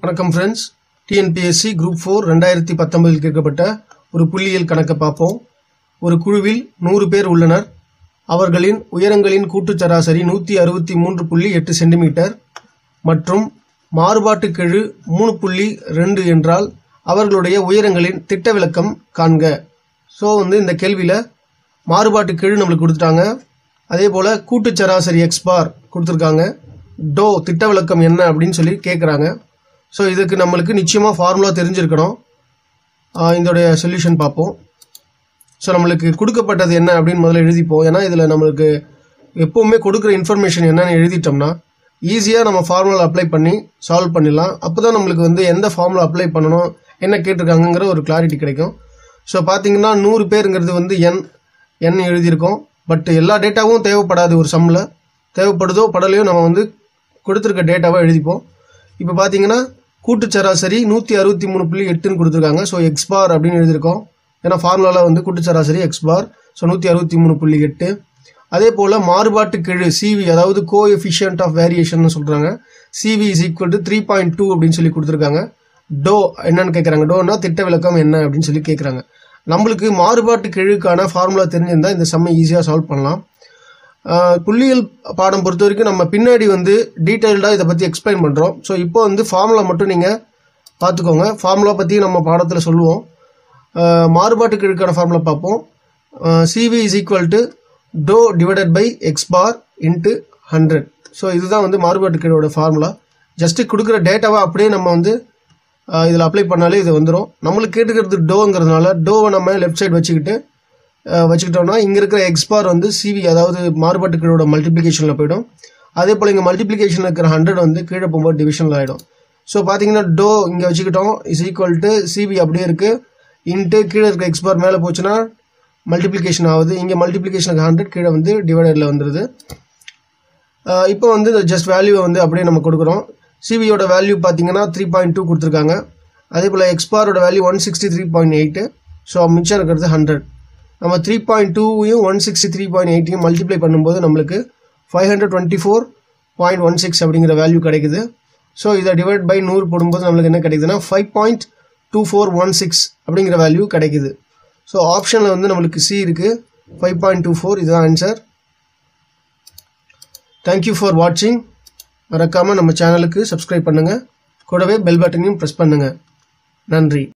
வணக்கம் friends TNPSC group four ரெண்டாயிரத்தி பத்தொன்பதில் கேட்கப்பட்ட ஒரு புள்ளியியல் கணக்கை பார்ப்போம் ஒரு குழுவில் நூறு பேர் உள்ளனர் அவர்களின் உயரங்களின் கூட்டுச் சராசரி நூற்றி அறுபத்தி மூன்று புள்ளி எட்டு சென்டிமீட்டர் மற்றும் மாறுபாட்டு கெழு மூணு புள்ளி ரெண்டு என்றால் அவர்களுடைய உயரங்களின் திட்ட விளக்கம் காண்க ஸோ வந்து இந்த கேள்வியில் மாறுபாட்டு கெழு நம்மளுக்கு கொடுத்துட்டாங்க அதே போல் கூட்டுச் சராசரி எக்ஸ் பார் கொடுத்துருக்காங்க டோ திட்ட விளக்கம் என்ன அப்படின்னு சொல்லி கேட்குறாங்க ஸோ இதுக்கு நம்மளுக்கு நிச்சயமாக ஃபார்முலா தெரிஞ்சிருக்கணும் ஆஹ் இதோடைய சொல்யூஷன் பார்ப்போம் ஸோ நம்மளுக்கு கொடுக்கப்பட்டது என்ன அப்படின்னு முதல்ல எழுதிப்போம் ஏன்னா இதில் நம்மளுக்கு எப்போவுமே கொடுக்குற இன்ஃபர்மேஷன் என்னன்னு எழுதிட்டோம்னா ஈஸியாக நம்ம ஃபார்முலா அப்ளை பண்ணி சால்வ் பண்ணிடலாம் அப்போ தான் நம்மளுக்கு வந்து எந்த ஃபார்முலா அப்ளை பண்ணணும் என்ன கேட்டிருக்காங்கங்கிற ஒரு கிளாரிட்டி கிடைக்கும் ஸோ பார்த்தீங்கன்னா நூறு பேருங்கிறது வந்து என் என் எழுதியிருக்கோம் பட் எல்லா டேட்டாவும் தேவைப்படாது ஒரு சம்மில் தேவைப்படுதோ படலையோ நம்ம வந்து கொடுத்துருக்க டேட்டாவை எழுதிப்போம் இப்போ பார்த்தீங்கன்னா கூட்டுச் சராசரி நூற்றி அறுபத்தி மூணு புள்ளி எட்டுன்னு கொடுத்துருக்காங்க ஸோ எக்ஸ் பார் அப்படின்னு எழுதியிருக்கோம் ஏன்னா ஃபார்முலாவில் வந்து கூட்டுச் சராசரி எக்ஸ் பார் ஸோ நூற்றி அறுபத்தி மூணு புள்ளி எட்டு அதே போல் மாறுபாட்டு கெழு சிவி அதாவது கோ எஃபிஷியன்ட் ஆஃப் வேரியேஷன் சொல்கிறாங்க CV is equal to three point two அப்படின்னு சொல்லி கொடுத்துருக்காங்க டோ என்னன்னு கேட்குறாங்க டோனா திட்ட விளக்கம் என்ன அப்படின்னு சொல்லி கேட்குறாங்க நம்மளுக்கு மாறுபாட்டு கெழுக்கான ஃபார்முலா தெரிஞ்சிருந்தால் இந்த செம்மை ஈஸியாக சால்வ் பண்ணலாம் ஆஹ் புள்ளியியல் பாடம் பொறுத்த வரைக்கும் நம்ம பின்னாடி வந்து டீட்டெயில்டாக இதை பற்றி எக்ஸ்பிளைன் பண்ணுறோம் ஸோ இப்போ வந்து ஃபார்முலா மட்டும் நீங்கள் பார்த்துக்கோங்க ஃபார்முலா பற்றி நம்ம பாடத்தில் சொல்லுவோம் ஆஹ் மாறுபாட்டு கெழுக்கான ஃபார்முலா பார்ப்போம் சிவி இஸ் ஈக்குவல் டு டோ divided by X bar into hundred so இதுதான் வந்து மாறுபாட்டு கெழுவோட ஃபார்முலா ஜஸ்ட்டு கொடுக்குற டேட்டாவை அப்படியே நம்ம வந்து இதில் அப்ளை பண்ணாலே இது வந்துடும் நம்மளுக்கு கேட்டுக்கிறது டோங்கிறதுனால டோவை நம்ம லெஃப்ட் சைடு வச்சுக்கிட்டு அஹ், வச்சுக்கிட்டோம்னா இங்கே இருக்கிற எக்ஸ் பார் வந்து சிவி அதாவது மாறுபாட்டு கீழோட மல்டிப்ளிகேஷனில் போயிடும் அதே போல் இங்கே மல்டிப்ளிகேஷன் இருக்கிற ஹண்ட்ரட் வந்து கீழே போகும்போது டிவிஷனில் ஆகிடும் ஸோ பார்த்தீங்கன்னா டோ இங்கே வச்சுக்கிட்டோம் இஸ் ஈக்குவல் டு சிவி அப்படியே இருக்குது இன்ட்டு கீழே இருக்க எக்ஸ் பார் மேலே போச்சுன்னா மல்டிப்ளிகேஷன் ஆகுது இங்கே மல்டிப்ளிகேஷனுக்கு ஹண்ட்ரட் கீழே வந்து டிவைடரில் வந்துடுது ஆஹ் இப்போ வந்து இந்த ஜஸ்ட் வேல்யூவை வந்து அப்படியே நம்ம கொடுக்குறோம் சிவியோட வேல்யூ பார்த்தீங்கன்னா த்ரீ பாயிண்ட் டூ கொடுத்துருக்காங்க அதே போல் எக்ஸ்பாரோட value one sixty three point eight so மிச்சம் இருக்கிறது ஹண்ட்ரட் நம்ம த்ரீ பாயிண்ட் டூவையும் ஒன் சிக்ஸ்டி த்ரீ பாயிண்ட் எயிட்டையும் மல்டிப்ளை பண்ணும்போது நம்மளுக்கு five hundred twenty four point one six அப்படிங்கிற வேல்யூ கிடைக்குது ஸோ இதை டிவைட் பை நூறு போடும்போது நம்மளுக்கு என்ன கிடைக்குதுன்னா five point two four one six அப்படிங்கிற வேல்யூ கிடைக்குது ஸோ ஆப்ஷனில் வந்து நம்மளுக்கு சி இருக்குது ஃபைவ் பாயிண்ட் டூ ஃபோர் இதுதான் ஆன்சர் தேங்க்யூ ஃபார் வாட்சிங் மறக்காமல் நம்ம சேனலுக்கு சப்ஸ்கிரைப் பண்ணுங்கள் கூடவே பெல் பட்டனையும் ப்ரெஸ் பண்ணுங்கள் நன்றி